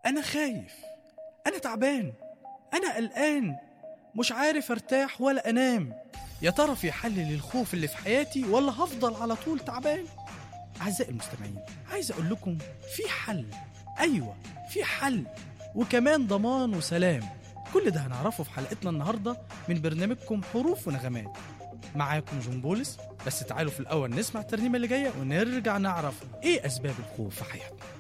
أنا خايف أنا تعبان أنا قلقان مش عارف أرتاح ولا أنام يا ترى في حل للخوف اللي في حياتي ولا هفضل على طول تعبان أعزائي المستمعين عايز أقول لكم في حل أيوة في حل وكمان ضمان وسلام كل ده هنعرفه في حلقتنا النهاردة من برنامجكم حروف ونغمات معاكم جون بولس بس تعالوا في الأول نسمع الترنيمة اللي جاية ونرجع نعرف إيه أسباب الخوف في حياتنا